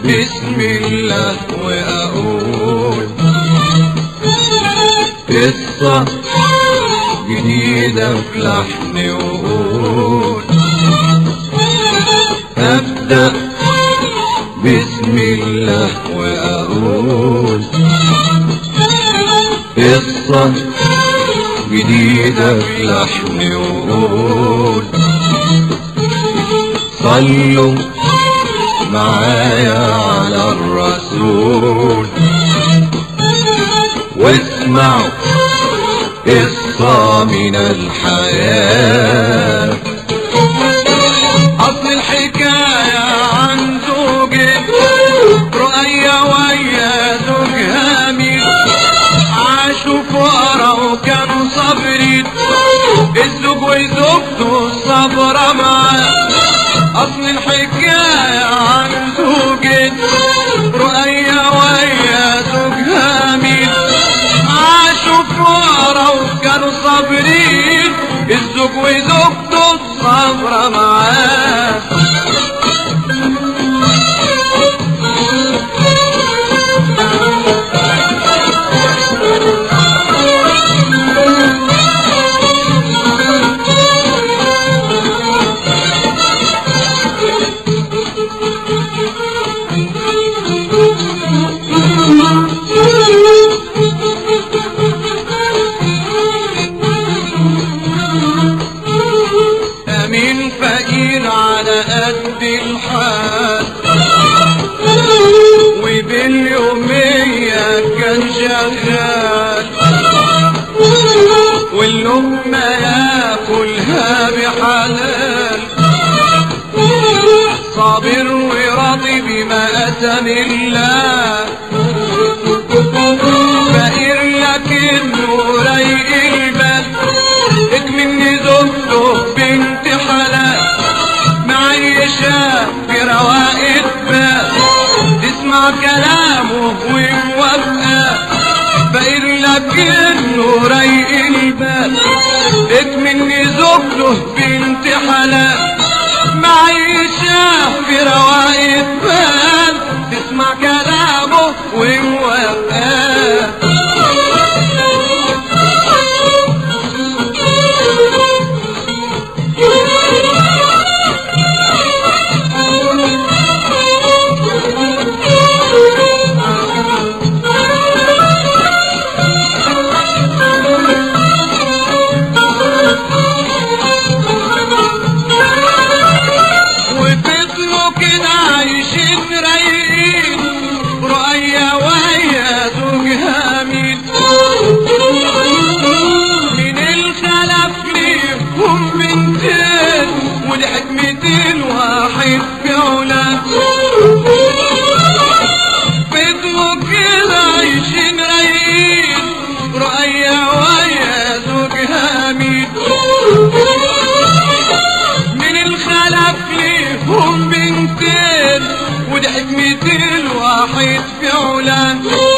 بسم الله وأقول قصة جديدة في لحن وقول أبدأ بسم الله وأقول قصة جديدة في لحن وقول صلوا معايا على الرسول واسمعوا قصة من الحياة أصل الحكاية عن زوجين رؤية ويا زوجها مين عاشوا فقراء وكانوا صابرين الزوج وزوجته صبرة معاه أصل الحكاية عن زوجين رؤية ويا زوجها مين عاشوا فقراء وكانوا صابرين الزوج وزوجته صبرة معاه أمين فقير على قد الحال وباليومية كان شغال واللقمة ياكلها بحلال صابر وراضي بما أتم الله فقير لكنه رايق البال اكمني زوجته بنت حلال معيشة في رواقة بال تسمع كلامه وموافقة فقير لكنه رايق البال اكمني زوجته بنت حلال معيشة في رواقة بال تسمع كلامه وموافقة وفضلوا كده عايشين رايقين رؤية وهي زوجها مين من الخلف ليهم بنتين ولحكمتين واحد في اولاد فضلوا كده عايشين رايقين رؤية وهي زوجها مين من الخلف ليهم بنتين ودي حكمتين واحد في علان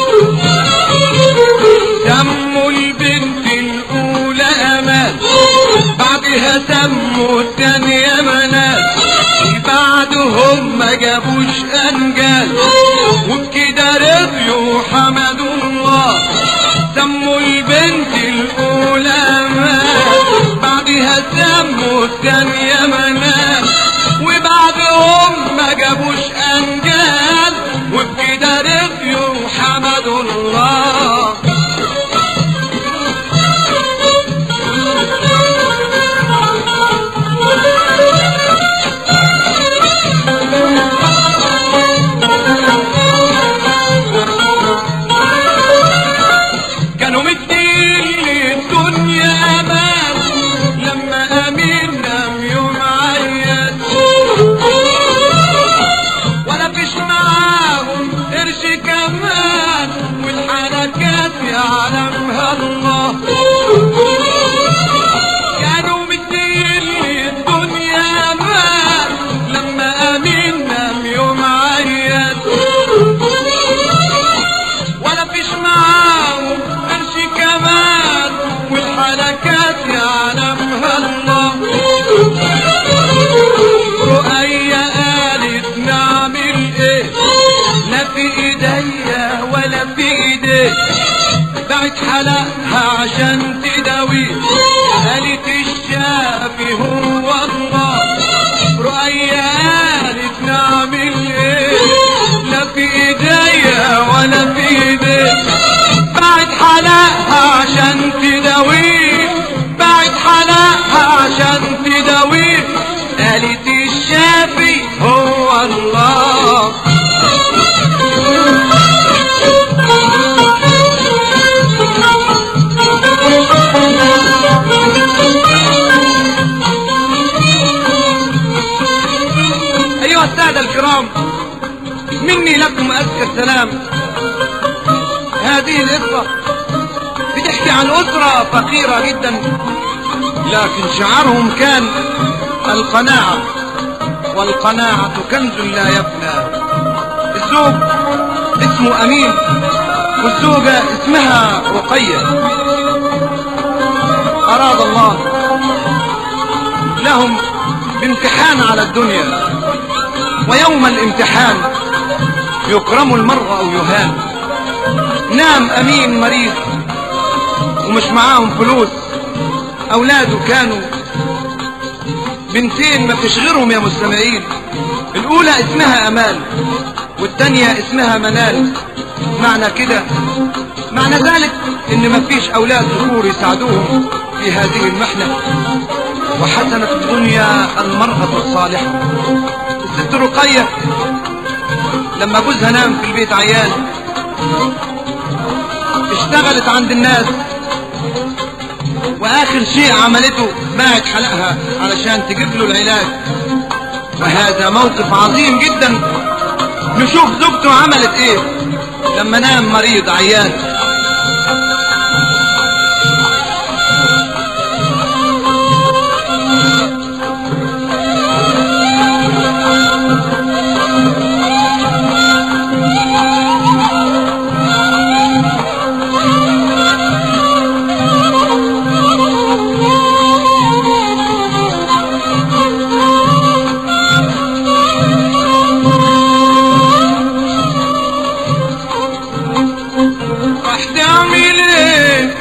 سموا البنت الأولى أمان بعدها سموا التانية منال بعدهم ما جابوش أنجال وبكده رضيوا حمدوا الله سموا البنت الأولى أمان بعدها سموا التانية منال وبعدهم ما جابوش أنجال وبكده رضيوا حمدوا الله كانوا مدين للدنيا امان لما امين نام يوم ايه بعت حلقها عشان تداوي قالت الشافي هو الله رؤيا قالت نعمل ايه لا في ايديا ولا في ايديك بعت حلقها عشان تداوي بعت حلقها عشان تداوي قالت الشافي هو الله أيها السادة الكرام مني لكم أزكى السلام هذه القصة بتحكي عن أسرة فقيرة جدا لكن شعارهم كان القناعة والقناعة كنز لا يفنى الزوج اسمه أمين والزوجة اسمها رقية أراد الله لهم بامتحان على الدنيا ويوم الامتحان يكرم المرء او يهان نام امين مريض ومش معاهم فلوس اولاده كانوا بنتين ما فيش غيرهم يا مستمعين الاولى اسمها امال والتانية اسمها منال معنى كده معنى ذلك ان ما فيش اولاد ذكور يساعدوهم في هذه المحنة وحسنت الدنيا المرأة الصالحة الست رقية لما جوزها نام في البيت عيان اشتغلت عند الناس واخر شيء عملته باعت حلقها علشان تجيب له العلاج وهذا موقف عظيم جدا نشوف زوجته عملت ايه لما نام مريض عيان راح تعمل ايه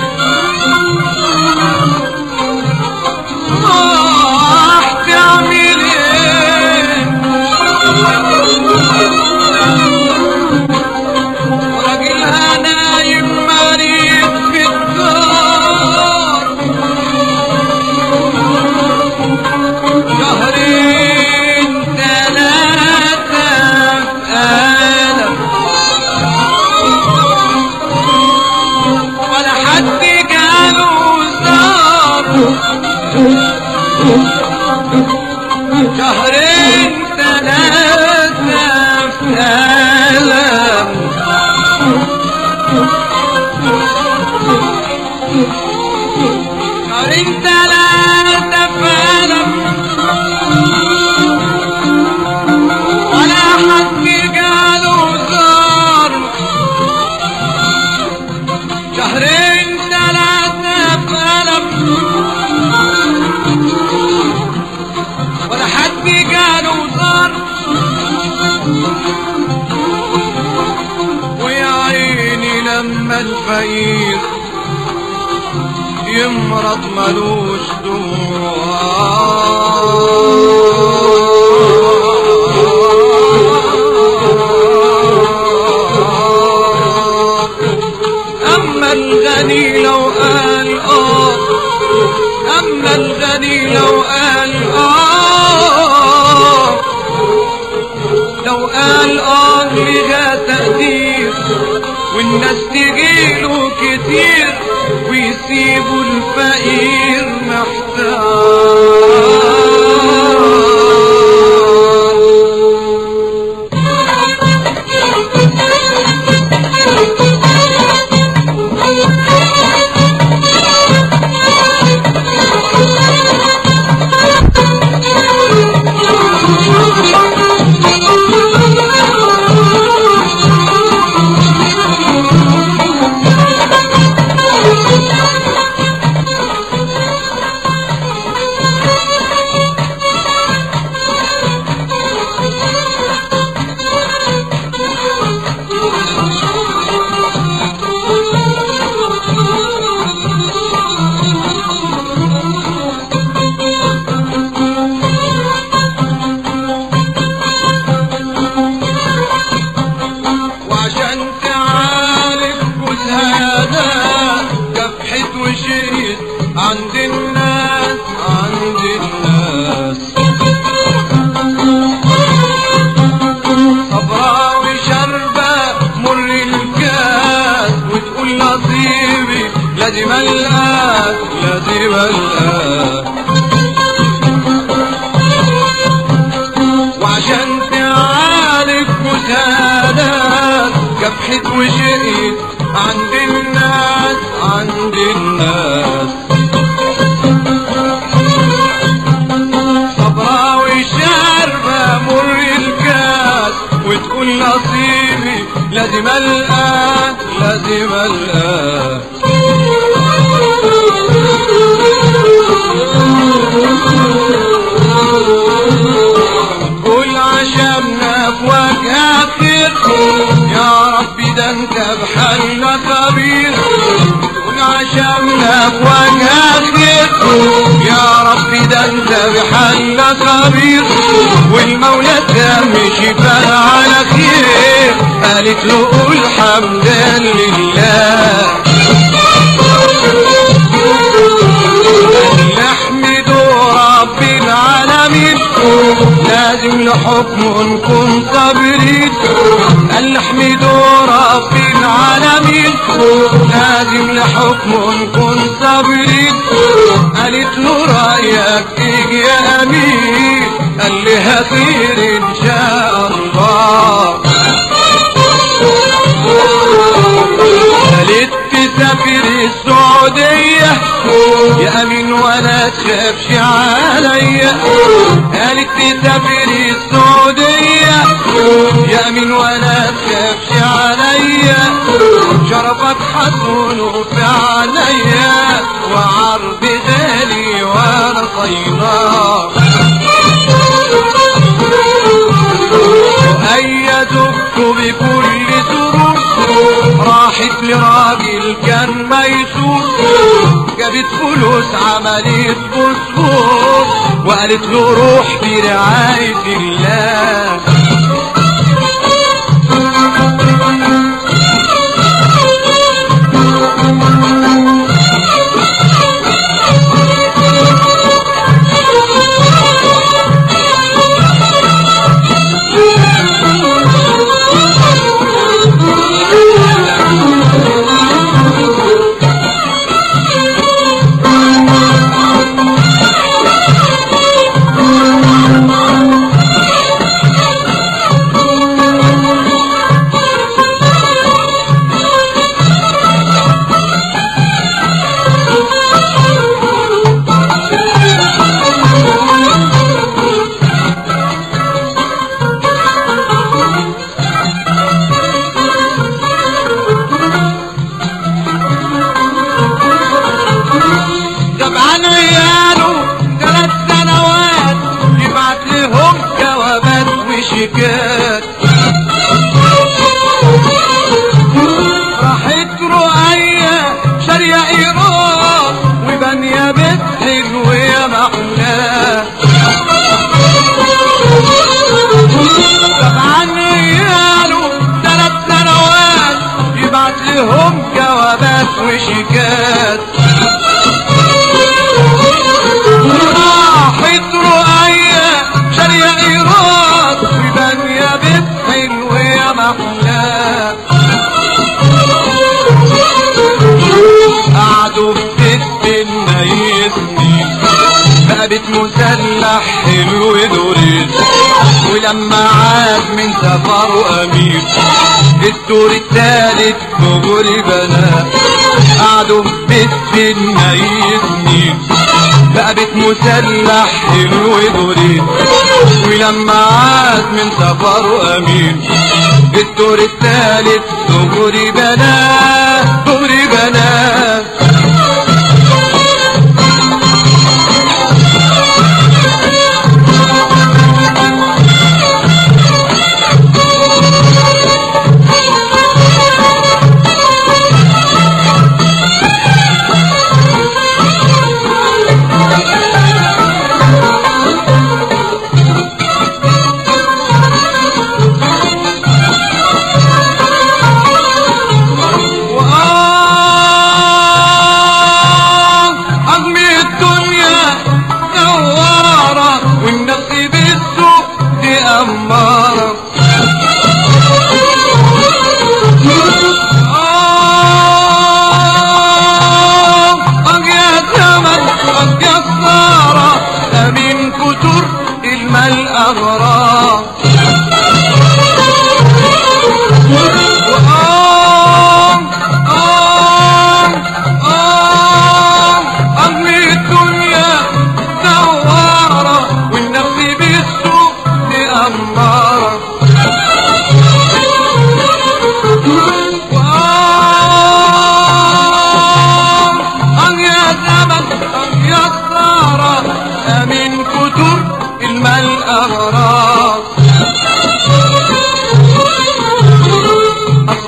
راح تعمل ايه راجلها نايم مريض في الدار شهرين ثلاثة في ألم ولا حد جاله زار شهرين ثلاثة في ألم شهرين ثلاثة في ألم ولا حد جاله زار شهرين ثلاثة فلم ولا حد قالوا صار ويا عيني لما الفقير يمرض ملوش دواء أما الغني لو قال آه أما الغني لو قال آه لو قال آه لغا تقدير والناس تجيله كتير ويسيبوا الفقير محتاج نجحت وشقيت عند الناس عند الناس صبرا وشاربة مر الكاس وتقول نصيبي لازم الآن لازم الآن قول عشمنا في وجه خير يا ربي ده انت بحالنا خبير قول عشمنا في وجه خير يا ربي ده انت بحالنا خبير والمولى تم شفاء على خير قالت له قول حمدا لله نحمد رب العالمين لازم لحكمه نكون صابرين نحمد رب العالمين لازم لحكمه نكون صابرين قالت له رايك تيجي يا امين قال لها خير ان شاء الله قالت تسافر السعودية يا أمين ولا تخافش عليا قالت تسافر السعودية يا أمين ولا تخافش عليا شرفك حصونه في عليا وعرض غالي وانا صيناه وأيدك بكل سرور راحت لراجل كان ميسور جابت فلوس عملت فوسفور وقالت له روح في رعاية الله طبعا عياله ثلاث سنوات يبعت لهم جوابات وشيكات راحت رؤية شارية ايران وبانية بيت حلو يا محلاه طبعا عياله ثلاث سنوات يبعت لهم جوابات وشيكات راحت رؤية شارية ايراد وبانية بيت حلو يا محلاه قعدوا في بيت يسنين بقى بيت مسلح حلو دورين ولما عاد من سفره امير الدور التالت دور بنات قعدوا في بيت سنين بقى بيت مسلح حلو دورين ولما عاد من سفره امين الدور التالت دغري بنات دغري بنات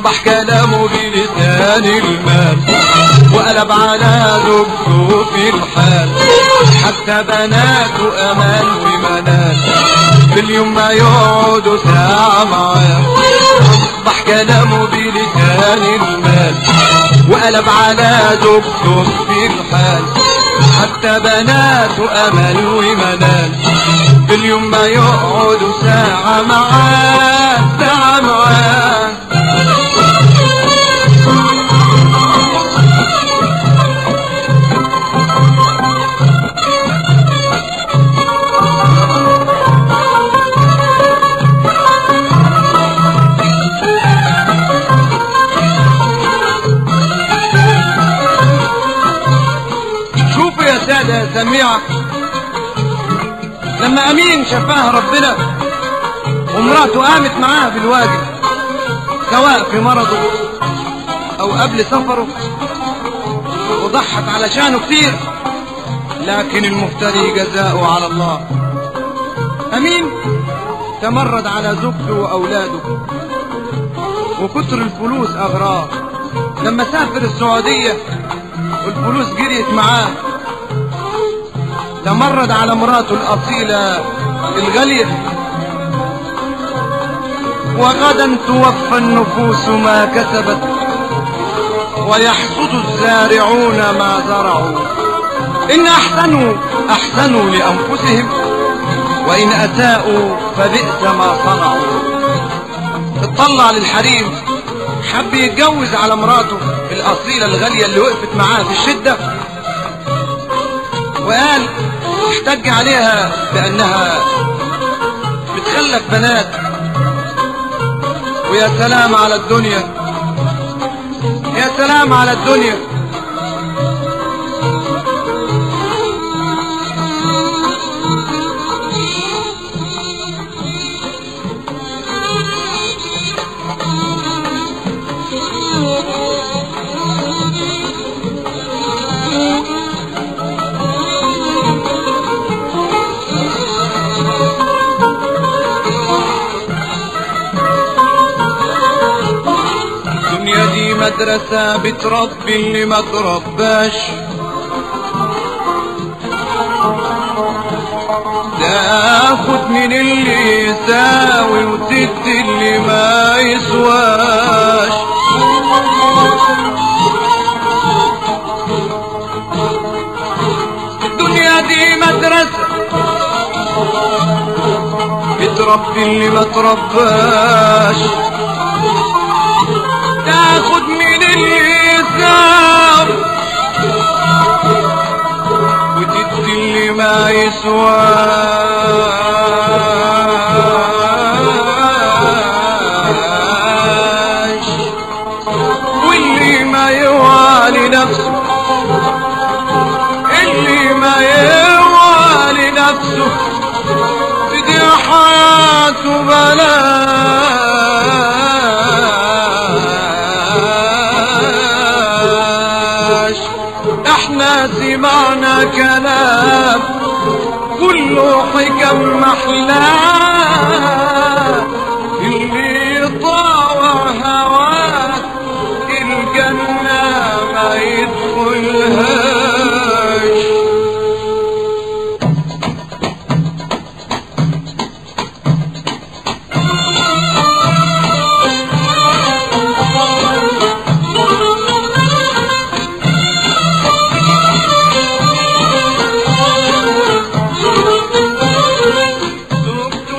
أصبح كلامه بلسان المال وقلب على زوجته في الحال حتى بناته أمان ومنال في اليوم ما يقعدوا ساعة معاه أصبح كلامه بلسان المال وقلب على زوجته في الحال حتى بناته أمل ومنال في اليوم ما يقعدوا ساعة معاه ساعة معاه شوفوا يا سادة يا سميعة لما أمين شفاها ربنا ومراته قامت معاه بالواجب سواء في مرضه أو قبل سفره وضحت علشانه كتير لكن المفتري جزاؤه على الله أمين تمرد على زوجته وأولاده وكتر الفلوس أغراه لما سافر السعودية والفلوس جريت معاه تمرد على مراته الأصيلة الغالية وغدا توفى النفوس ما كسبت ويحصد الزارعون ما زرعوا إن أحسنوا أحسنوا لأنفسهم وإن أساءوا فبئس ما صنعوا اطلع للحريم حب يتجوز على مراته الأصيلة الغالية اللي وقفت معاه في الشدة وقال احتج عليها بأنها بتخلف بنات ويا سلام على الدنيا يا سلام على الدنيا الدنيا دي مدرسة بتربي اللي ما ترباش تاخد من اللي يساوي وتدي اللي ما يسواش الدنيا دي مدرسة بتربي اللي ما ترباش تاخد من اليسار وتدي اللي ما يسواش واللي ما يوالي نفسه اللي ما يوالي نفسه تدي حياته بلاش احنا سمعنا كلام كله حكم محلاه اللي يطاوع هواه الجنة ما يدخلهاش زوجته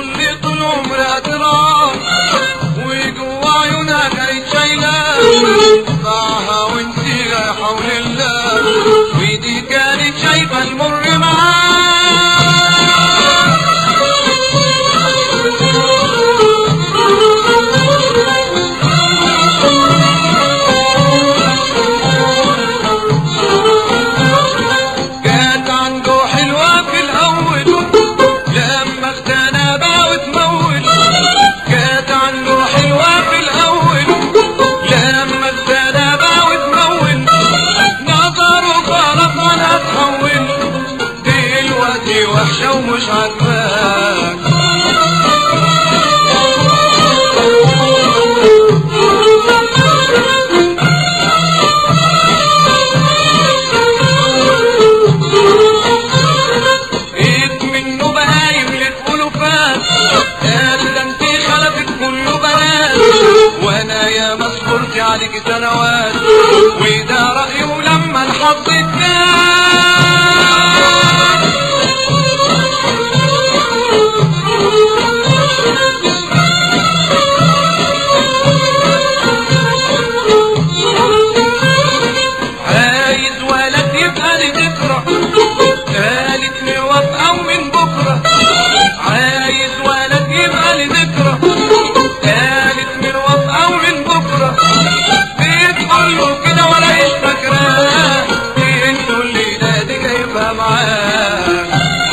انا يا مسكرتي عليك سنوات وده رأيه لما الحظ اتنام عايز ولد يبقى لي ذكرى قالت لي وابقى من بكره عايز ولد يبقى لي ذكرى قالت لي وابقى من بكره بتقول له كده ولا ايش فاكراه انتوا اللي نادي جايبها معاه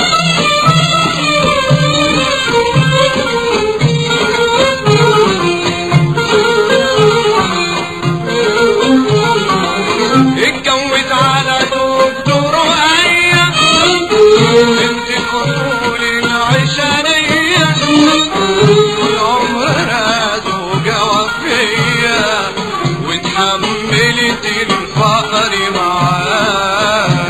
اتجوز على دكتور رؤية بنت الفصول العشرية طول عمرها زوجة وفية واتحملت الفقر معاه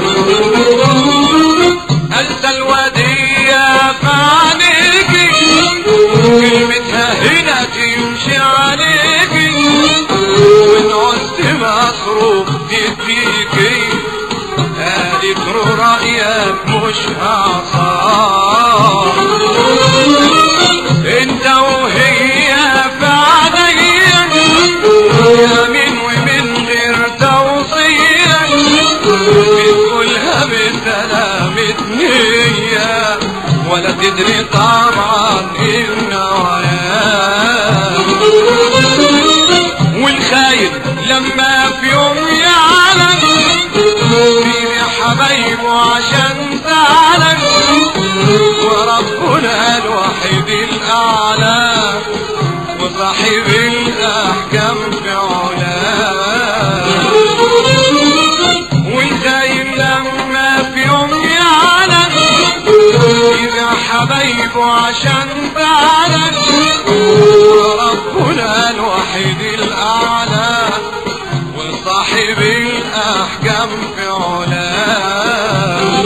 أنسى الودية فعليكي كلمتها هنا تمشي عليكي وإن عزت مصروف تديكي قالت له رأيك مش هعصار انت وهي فعليا يمين ومن غير توصية بتقولها بسلامة نية ولا تدري طبعا النوايا والخاين لما في يوم يعلم في حبايبه عشان زعلك وربنا الوحيد الأعلى وصاحب الأحكام في علاه والخاين لما في يوم يعلم يبيع حبايبه عشان زعلك وربنا الوحيد الأعلى وصاحب الأحكام في علاه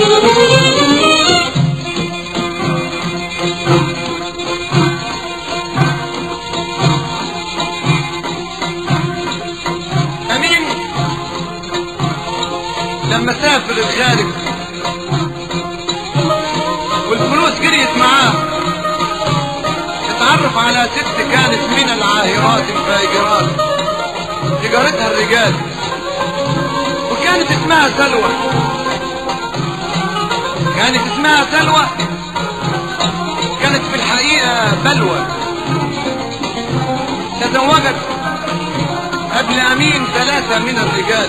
أمين لما سافر الخارج والفلوس جريت معاه اتعرف على ست كانت من العاهرات الفاجرات تجارتها الرجال وكانت اسمها سلوى كانت اسمها سلوى كانت في الحقيقة بلوى تزوجت قبل أمين ثلاثة من الرجال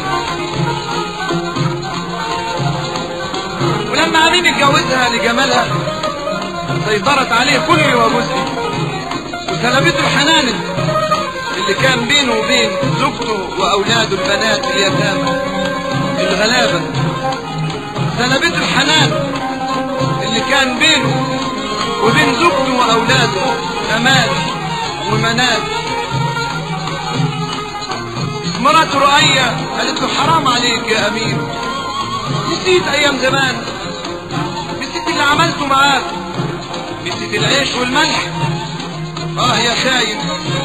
ولما أمين اتجوزها لجمالها سيطرت عليه كل وجزء وسلبته الحنان اللي كان بينه وبين زوجته وأولاده البنات اليتامى الغلابة سلبته الحنان اللي كان بينه وبين زوجته وأولاده أمان ومنات مراته رؤية قالت له حرام عليك يا أمين نسيت أيام زمان نسيت اللي عملته معاك نسيت العيش والملح اه يا خاين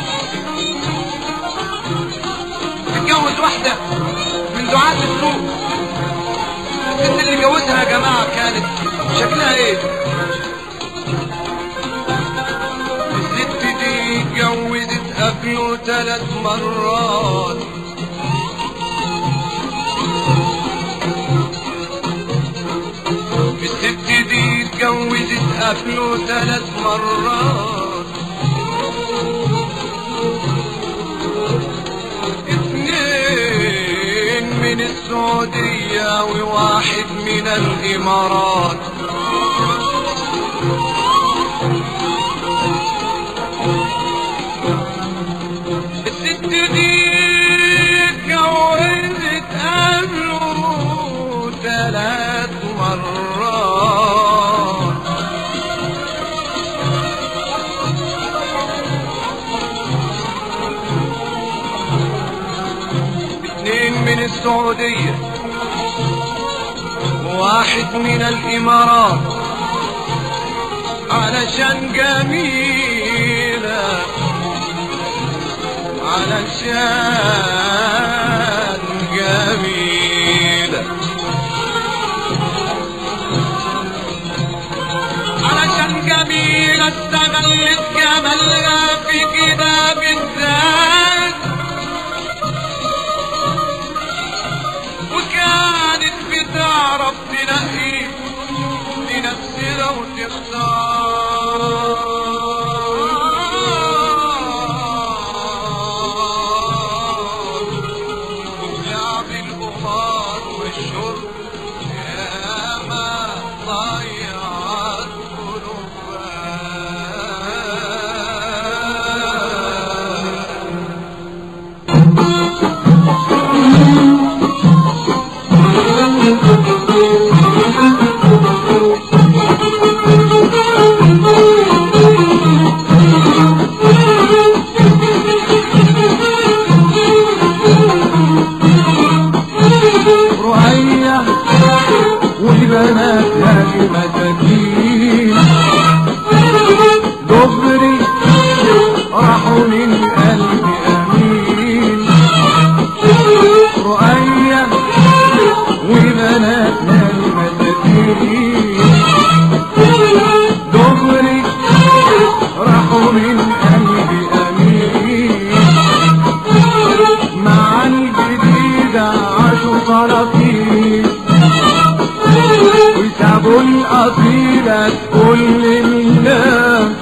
تتجوز واحدة من دعاة السوق الست اللي جوزها يا جماعة كانت شكلها ايه الست دي اتجوزت قبله ثلاث مرات الست دي اتجوزت قبله ثلاث مرات اتنين من السعودية وواحد من الإمارات الست دي اتجوزت قبله ثلاث مرات اتنين من السعودية واحد من الإمارات علشان جميلة علشان جميلة علشان جميلة استغلت جمالها في كده بالذات وكانت بتعرف تنقي لنفسها وتختار ولعب القمار والشرب ياما ضيعت قلوبها رؤية وبناتها المساكين دغري راحوا من قلب أمين رؤية وبناتها المساكين دغري راحوا من قلب أمين مع الجديدة عاشوا طرفين وسابوا الأصيلة كل الناس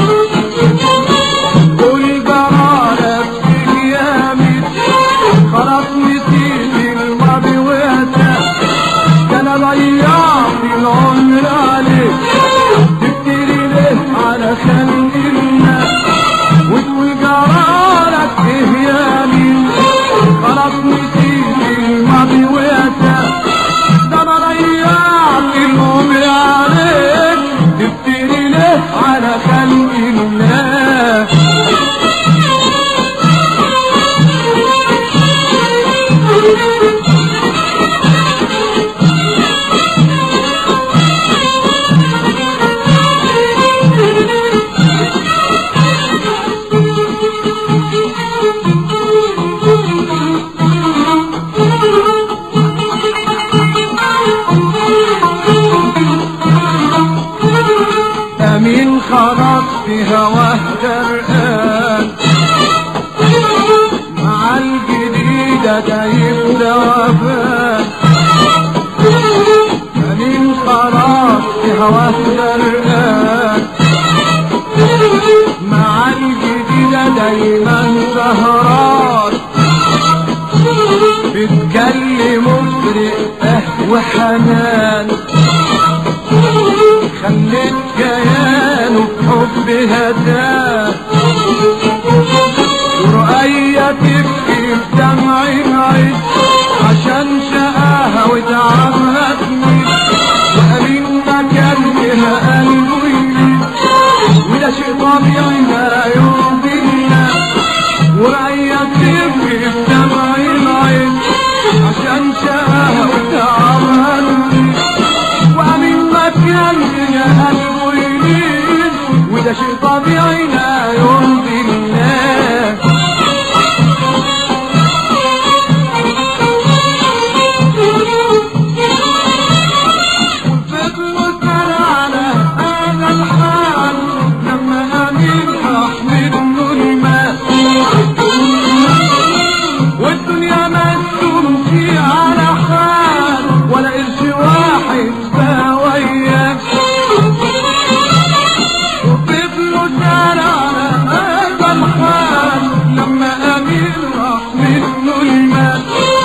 كل جرارة في قيامي خلاص نسيت الماضي وأتى كان ضيعت العمر عليك تفتري ليه على خلق الناس وتقول جرالك ايه يا مين خلاص نسيت الماضي وأتى ده انا ضيعت العمر عليك تفتري ليه على خلق الناس أمين خلاص في هواه غرقان مع الجديدة جايب دوافان أمين خلاص في هواه غرقان مع الجديدة دايما سهران بتكلم مفرق وحنان خليت كيانه بحب هداه ورؤية تبكي بدمع العين عشان شقاها وتعبها تميل وأمين ما كان لها قلبه يميل وده شيء طبيعي لا يرضينا ورؤية تبكي بدمع العين عشان شقاها وتعبها تميل ومن مكان يا قلبه يمين وده شيء طبيعي لا يرضي الله وفضلوا سنة على هذا الحال لما أمين راح منه الماء والدنيا ما تمشي على حال ولا قرش واحد ساوية وفضلوا سنة على هذا الحال لما أمين راح منه الماء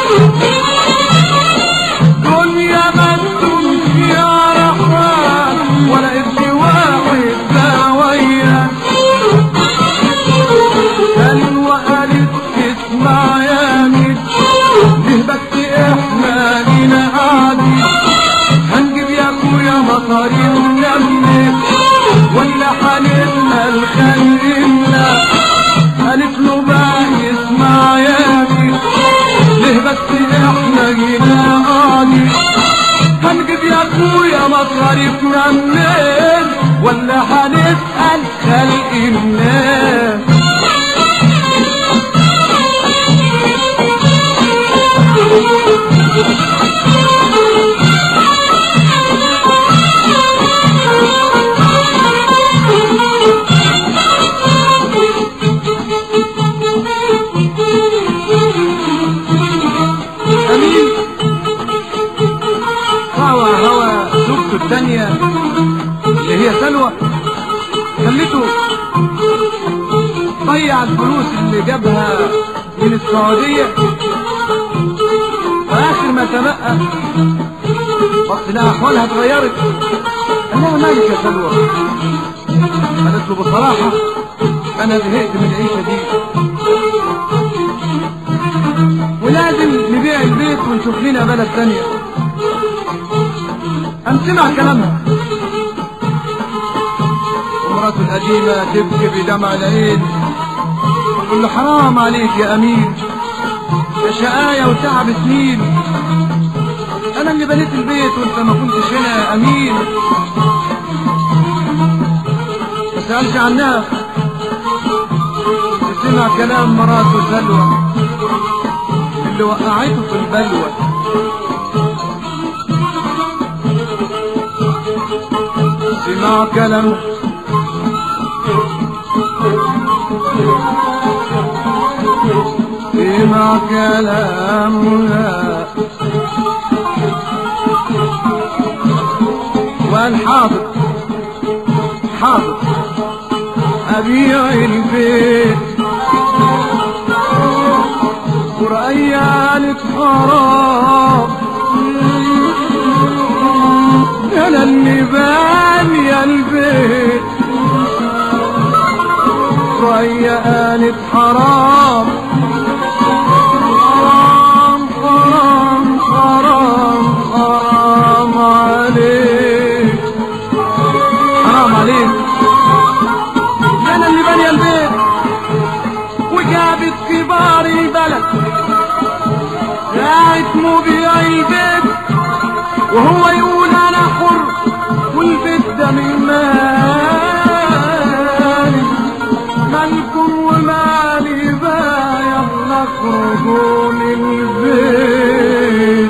دنيا ما تمشي على حال ولا قرش واحد ساوية قال وقالت اسمع يا مين ليه بس احنا جينا قاعدين هنجيب يا اخويا مصاري ونملك ولا هنسأل خلينا قالت له بقى اسمع يا مين ليه بس احنا جينا قاعدين هنجيب يا اخويا مصاريفنا منين ولا هنسأل خلق الناس من السعودية واخر ما تبقى بص لها احوالها اتغيرت قال لها مالك يا سلوى قالت له بصراحة انا زهقت من العيشة دي ولازم نبيع البيت ونشوف لنا بلد تانية قام سمع كلامها ومراته القديمة تبكي بدمع العين تقول له حرام عليك يا امين يا شقاية وتعب سنين انا اللي بنيت البيت وانت ما كنتش هنا يا امين ما سألش عنها سمع كلام مراته سلوى اللي وقعته في البلوى سمع كلام سمع كلامها وقال حاضر حاضر أبيع البيت وريالك حرام انا اللي باني البيت ريا قالت حرام حرام حرام حرام حرام عليك حرام عليك انا اللي باني البيت وجابت كبار البلد قاعد مبيع البيت وهو يقول انا حر والبيت ده من مالي مالكم ومالي بقى يلا اخرجوا من البيت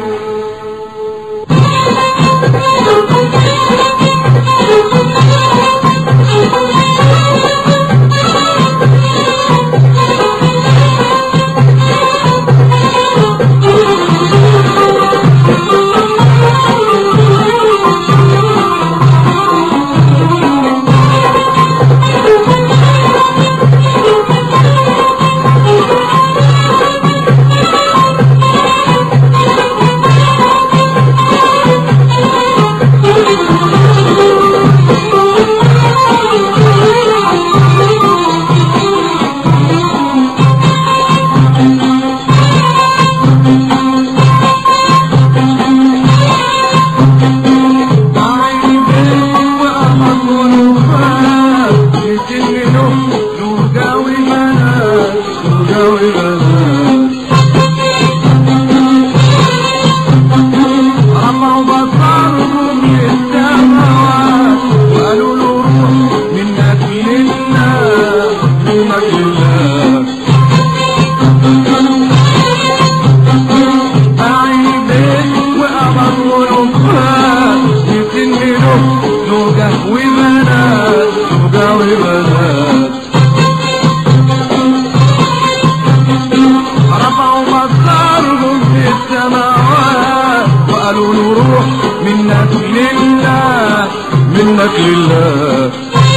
منك لله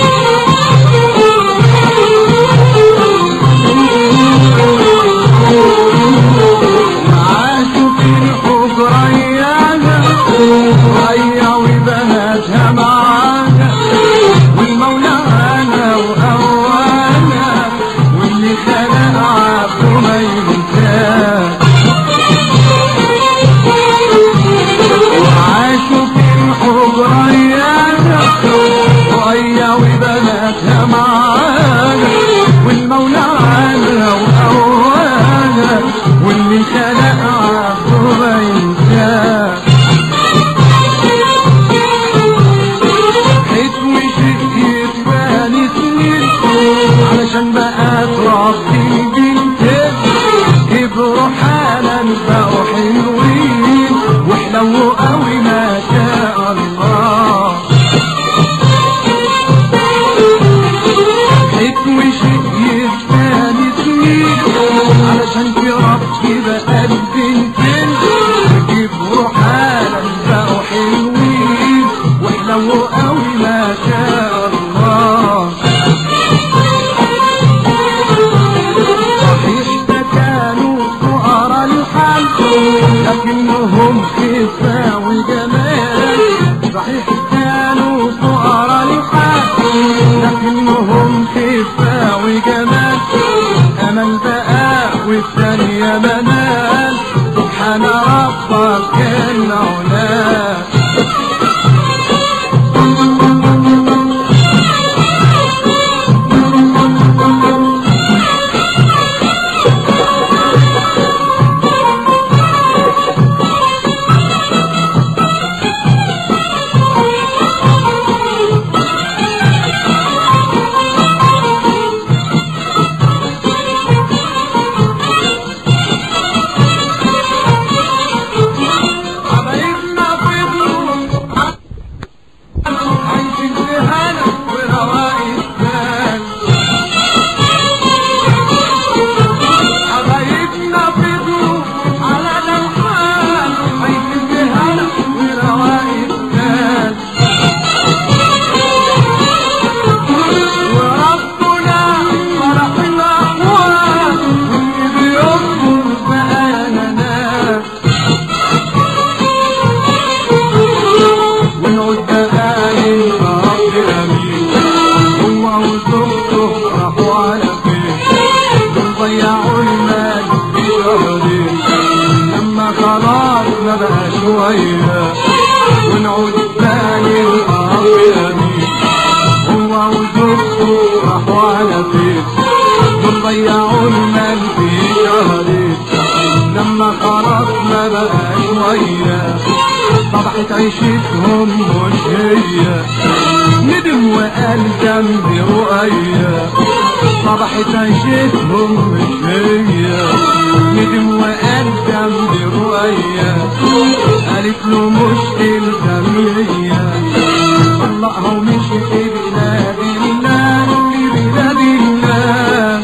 عاشوا في الحجرة اياها ريا وبناتها معاها والمولانا وهوانا واللي خلق عبده ما ينساه وعاشوا في الحجرة اياها والثانية منال سبحان ربك العلا حبايبنا فضلوا عايشين في هنا ورواق الناس حبايبنا فضلوا على الحال عايشين في هنا ورواق الناس وربنا فرح الأقوال واللي بيصبر بقانا ناس ونعود دقايق رب أمين هو وزوجته راحوا على فين دول ضيعوا المال في شهرين لما خلاص ما بقى شوية ونعود تاني لرب أمين هو وزوجته راحوا على فين دول ضيعوا المال في شهرين لما خلاص ما بقى شوية طبعت عيشتهم مش هي ندم وقال جنبي رؤية طبعت عيشتهم مش هي ندم وقال جنبي رؤية قالت له مش الجمية طلقها ومشي في بلاد الله في بلاد الله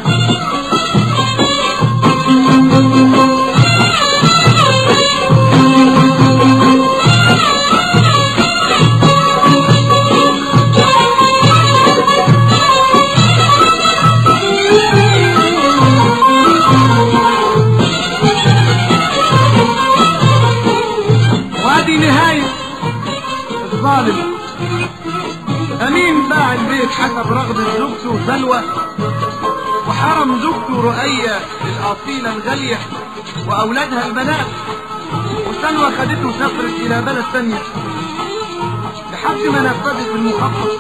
وادي نهاية الظالم أمين باع البيت حسب رغبة زوجته سلوى وحرم زوجته رؤية الأصيلة الغالية وأولادها البنات وسلوى خدته وسافرت إلى بلد ثانية لحد ما نفذت المخطط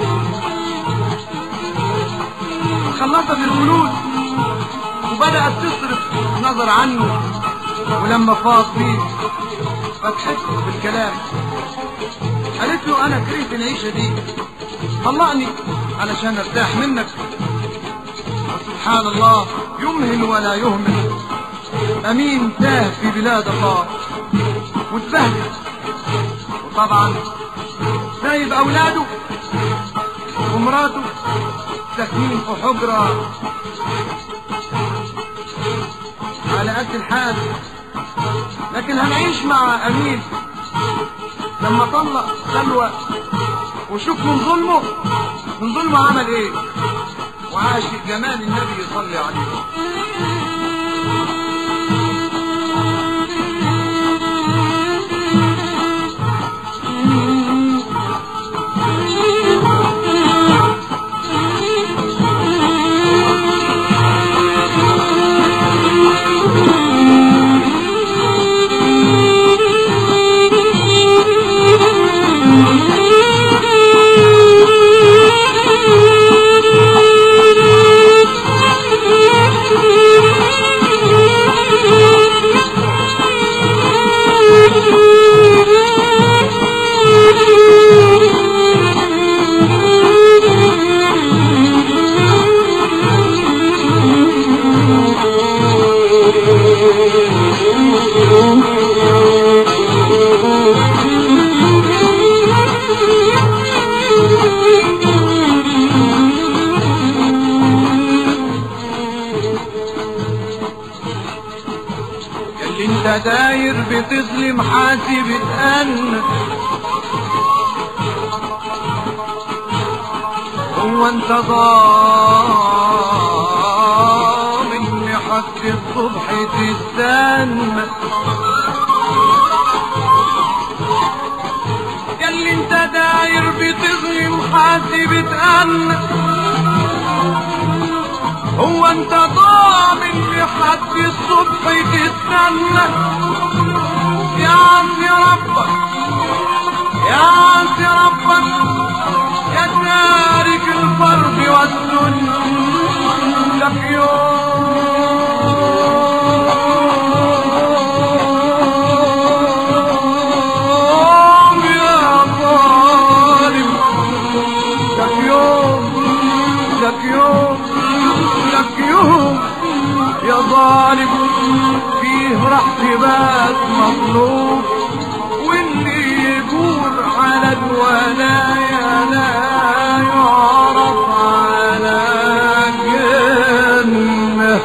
خلصت الفلوس وبدأت تصرف نظر عنه ولما فاض فيه فتحسه بالكلام قالت له انا كرهت العيشة دي طلقني علشان ارتاح منك وسبحان الله يمهل ولا يهمل امين تاه في بلاد الله واتبهدل وطبعا سايب اولاده ومراته ساكنين في حجرة على قد الحال لكن هنعيش مع امين لما طلق سلوى وشوف من ظلمه من ظلمه عمل ايه وعاش جمال النبي يصلي عليه اللي انت داير بتظلم حاسب اتأن هو انت ضامن لحد الصبح تستنى ياللي انت داير بتظلم حاسب اتأن هو انت ضامن لحد عنك يا عصي ربك يا عصي ربك يا تارك الفرض والسنة في يوم يا ظالم لك يوم لك يوم لك يوم يا ظالم فيه راح تبات مطلوب واللي يقول على الولايا لا يعرف على جنه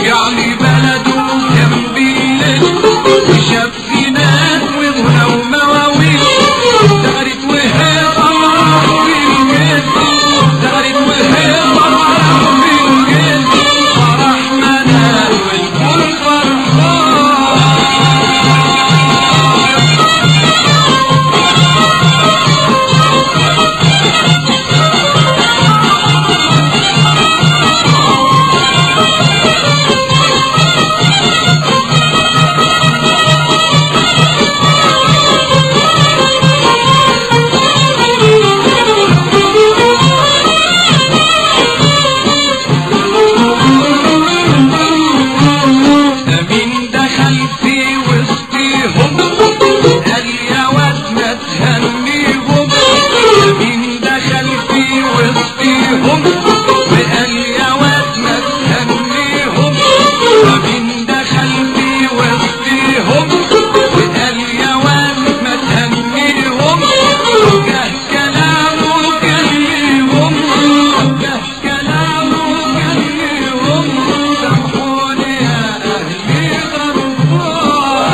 رجع لي بلده جنب الليل وشاف زينات وغنى ومواويل زغرت وهي طمعة في الجيل زغرت وهي طمعة في الجيل فرح منال والكل فرحان مين دخل في وسطيهم قال يا واد ما تهنيهم مين دخل في وسطيهم وقال يا واد ما تهنيهم مين دخل في وسطيهم وقال يا واد ما تهنيهم جه كلامه كلمهم جه كلامه كلمهم سامحوني يا أهلي غربان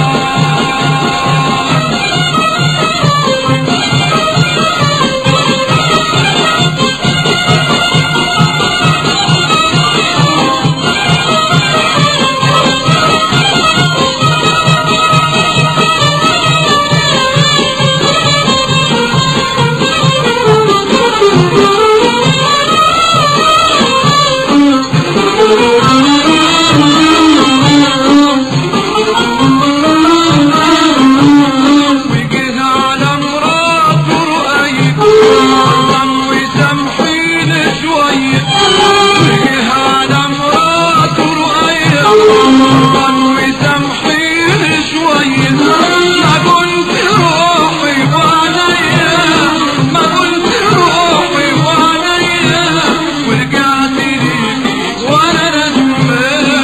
وجه على مراته رؤية الله ويسامحيني شوية وجه على مراته رؤية الله ويسامحيني شوية ما قلت روحي وعليا ما قلت روحي وعليا ورجعت ليكي وانا ندمان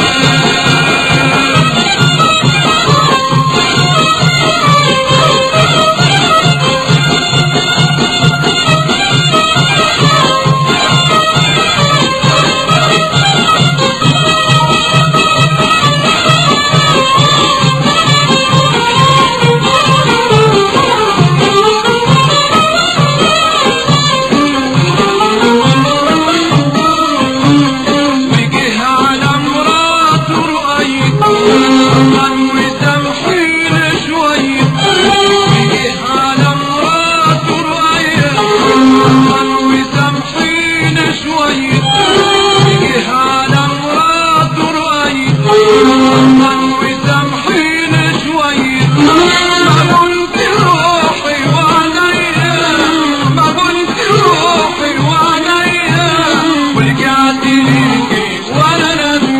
وجه على مراته رؤية الله ويسامحيني شوية وجه على مراته رؤية الله ويسامحيني شوية وجه على مراته رؤية الله ويسامحيني شوية ما قلت روحي وعليا ما قلت روحي وعليا ورجعت ليكي وانا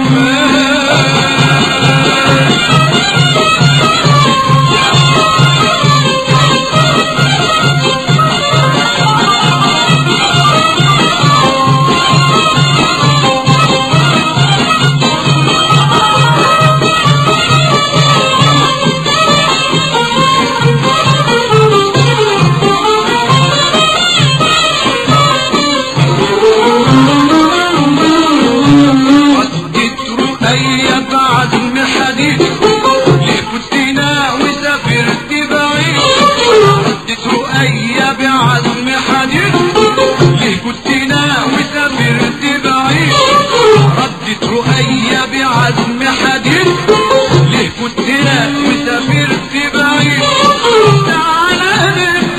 ندمان ردت رؤية بعزم حديد ليه كنت ناوي سافرت بعيد ردت رؤية بعزم حديد ليه كنت ناوي سافرت بعيد ردت رؤية بعزم حديد ليه كنت ناوي سافرت بعيد تعالى